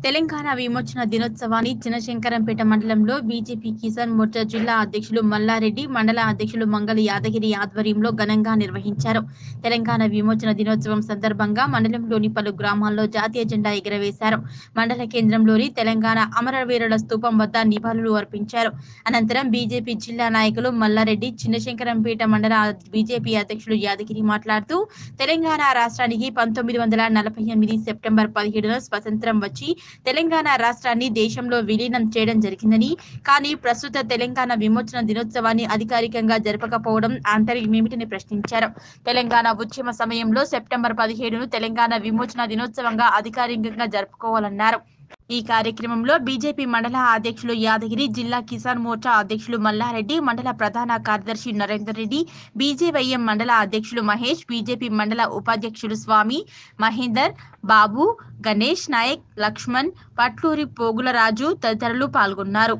తెలంగాణ విమోచన దినోత్సవాన్ని చినశంకరంపేట మండలంలో బీజేపీ కిసాన్ మోర్చా జిల్లా అధ్యక్షులు మల్లారెడ్డి మండల అధ్యక్షులు మంగళ యాదగిరి ఆధ్వర్యంలో ఘనంగా నిర్వహించారు తెలంగాణ విమోచన దినోత్సవం సందర్భంగా మండలంలోని పలు గ్రామాల్లో జాతీయ జెండా ఎగురవేశారు మండల కేంద్రంలోని తెలంగాణ అమరవీరుల స్తూపం వద్ద నివాళులు అర్పించారు అనంతరం బీజేపీ జిల్లా నాయకులు మల్లారెడ్డి చిన్నశంకరంపేట మండల బీజేపీ అధ్యక్షులు యాదగిరి మాట్లాడుతూ తెలంగాణ రాష్ట్రానికి పంతొమ్మిది వందల నలభై ఎనిమిది సెప్టెంబర్ పదిహేడున స్వతంత్రం వచ్చి తెలంగాణ రాష్ట్రాన్ని దేశంలో విలీనం చేయడం జరిగిందని కానీ ప్రస్తుత తెలంగాణ విమోచన దినోత్సవాన్ని అధికారికంగా జరపకపోవడం ఆంతర్యమేమిటని ప్రశ్నించారు తెలంగాణ ఉద్యమ సమయంలో సెప్టెంబర్ పదిహేడును తెలంగాణ విమోచన దినోత్సవంగా అధికారికంగా జరుపుకోవాలన్నారు ఈ కార్యక్రమంలో బీజేపీ మండల అధ్యక్షులు యాదగిరి జిల్లా కిసాన్ మోర్చా అధ్యక్షులు మల్లారెడ్డి మండల ప్రధాన కార్యదర్శి నరేందర్ రెడ్డి బీజేవైఎం మండల అధ్యక్షులు మహేష్ బీజేపీ మండల ఉపాధ్యక్షులు స్వామి మహేందర్ బాబు గణేష్ నాయక్ లక్ష్మణ్ పట్లూరి పోగులరాజు తదితరులు పాల్గొన్నారు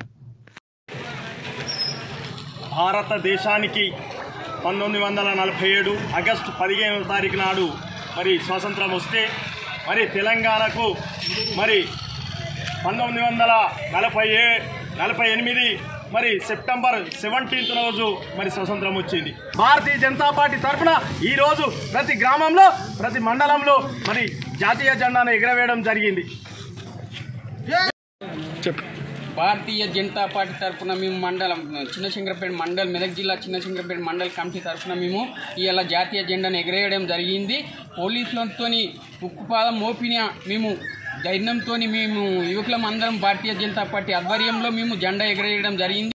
భారతదేశానికి పంతొమ్మిది వందల నలభై ఏడు ఆగస్టు పదిహేనవ తారీఖు నాడు మరి స్వాతంత్రం వస్తే మరి తెలంగాణకు మరి పంతొమ్మిది వందల నలభై ఏ నలభై ఎనిమిది మరి సెప్టెంబర్ సెవెంటీన్త్ రోజు మరి స్వతంత్రం వచ్చింది భారతీయ జనతా పార్టీ తరఫున ఈరోజు ప్రతి గ్రామంలో ప్రతి మండలంలో మరి జాతీయ జెండాను ఎగరవేయడం జరిగింది భారతీయ జనతా పార్టీ తరఫున మేము మండలం చిన్నశంకరపేట మండల్ మెదక్ జిల్లా చిన్నశంకరపేట మండల్ కమిటీ తరఫున మేము ఇవాళ జాతీయ జెండాను ఎగరేయడం జరిగింది పోలీసులతో ఉక్కుపాదం మోపిన మేము ధైర్యంతో మేము యువకులం అందరం భారతీయ జనతా పార్టీ ఆధ్వర్యంలో మేము జెండా ఎగరేయడం జరిగింది